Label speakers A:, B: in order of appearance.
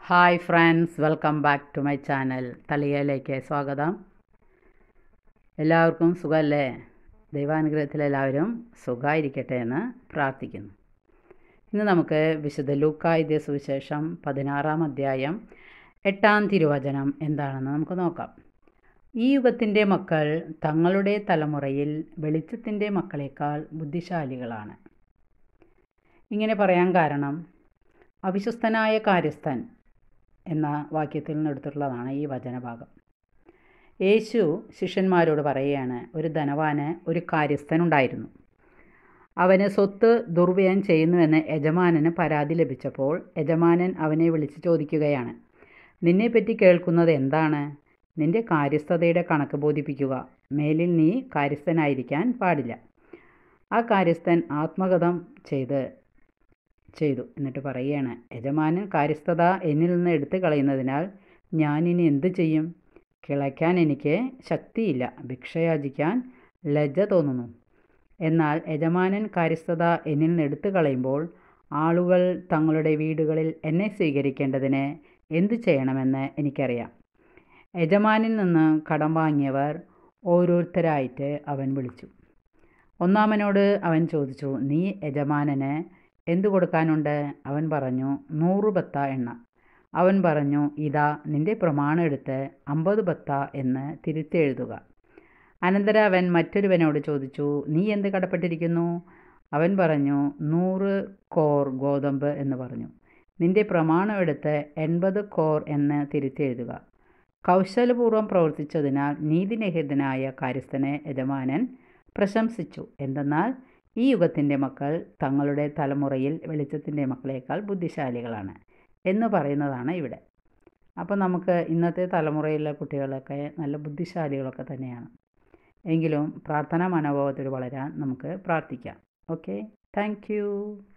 A: hi friends welcome back to my channel തളികയിലേക്ക് സ്വാഗതം എല്ലാവർക്കും സുഖമല്ലേ ദൈവാനുഗ്രഹത്തിൽ എല്ലാവരും സുഖമായിരിക്കട്ടെ എന്ന് പ്രാർത്ഥിക്കുന്നു ഇന്ന് നമുക്ക് വിശുദ്ധ ലൂക്കായുധ സുവിശേഷം പതിനാറാം അധ്യായം എട്ടാം തിരുവചനം എന്താണെന്ന് നമുക്ക് നോക്കാം ഈ യുഗത്തിൻ്റെ മക്കൾ തങ്ങളുടെ തലമുറയിൽ വെളിച്ചത്തിൻ്റെ മക്കളേക്കാൾ ബുദ്ധിശാലികളാണ് ഇങ്ങനെ പറയാൻ കാരണം അവിശ്വസ്തനായ കാര്യസ്ഥൻ എന്ന വാക്യത്തിൽ നിന്ന് എടുത്തിട്ടുള്ളതാണ് ഈ വചനഭാഗം യേശു ശിഷ്യന്മാരോട് പറയുകയാണ് ഒരു ധനവാന് ഒരു കാര്യസ്ഥൻ ഉണ്ടായിരുന്നു അവന് സ്വത്ത് ദുർവ്യയം ചെയ്യുന്നുവെന്ന് യജമാനന് പരാതി ലഭിച്ചപ്പോൾ യജമാനൻ അവനെ വിളിച്ച് ചോദിക്കുകയാണ് നിന്നെപ്പറ്റി കേൾക്കുന്നത് എന്താണ് നിന്റെ കാര്യസ്ഥതയുടെ കണക്ക് ബോധിപ്പിക്കുക മേലിൽ നീ കാര്യസ്ഥനായിരിക്കാൻ പാടില്ല ആ കാര്യസ്ഥൻ ആത്മകഥം ചെയ്ത് ചെയ്തു എന്നിട്ട് പറയുകയാണ് യജമാനൻ കാര്യസ്ഥത എന്നിൽ നിന്ന് എടുത്തു കളയുന്നതിനാൽ ഞാനിനി എന്തു ചെയ്യും കിളയ്ക്കാൻ എനിക്ക് ശക്തിയില്ല ഭിക്ഷയാചിക്കാൻ ലജ്ജ തോന്നുന്നു എന്നാൽ യജമാനൻ കാര്യസ്ഥത എന്നിൽ നിന്ന് എടുത്തു കളയുമ്പോൾ ആളുകൾ തങ്ങളുടെ വീടുകളിൽ എന്നെ സ്വീകരിക്കേണ്ടതിന് എന്തു ചെയ്യണമെന്ന് എനിക്കറിയാം യജമാനിൽ നിന്ന് കടം വാങ്ങിയവർ ഓരോരുത്തരായിട്ട് അവൻ വിളിച്ചു ഒന്നാമനോട് അവൻ ചോദിച്ചു നീ യജമാനന് എന്തു കൊടുക്കാനുണ്ട് അവൻ പറഞ്ഞു നൂറ് ബത്ത എണ്ണ അവൻ പറഞ്ഞു ഇതാ നിന്റെ പ്രമാണം എടുത്ത് അമ്പത് ബത്ത എന്ന് തിരുത്തെഴുതുക അനന്തര അവൻ മറ്റൊരുവനോട് ചോദിച്ചു നീ എന്ത് കടപ്പെട്ടിരിക്കുന്നു അവൻ പറഞ്ഞു നൂറ് കോർ ഗോതമ്പ് എന്ന് പറഞ്ഞു നിന്റെ പ്രമാണം എടുത്ത് എൺപത് കോർ എന്ന് തിരുത്തെഴുതുക കൗശലപൂർവ്വം പ്രവർത്തിച്ചതിനാൽ നീതിനിഹിതനായ കാര്യസ്ഥനെ യജമാനൻ പ്രശംസിച്ചു എന്തെന്നാൽ ഈ യുഗത്തിൻ്റെ മക്കൾ തങ്ങളുടെ തലമുറയിൽ വെളിച്ചത്തിൻ്റെ മക്കളേക്കാൾ ബുദ്ധിശാലികളാണ് എന്ന് പറയുന്നതാണ് ഇവിടെ അപ്പോൾ നമുക്ക് ഇന്നത്തെ തലമുറയിലെ കുട്ടികളൊക്കെ നല്ല ബുദ്ധിശാലികളൊക്കെ തന്നെയാണ് എങ്കിലും പ്രാർത്ഥനാ മനോഭാവത്തിൽ വളരാൻ നമുക്ക് പ്രാർത്ഥിക്കാം ഓക്കെ താങ്ക്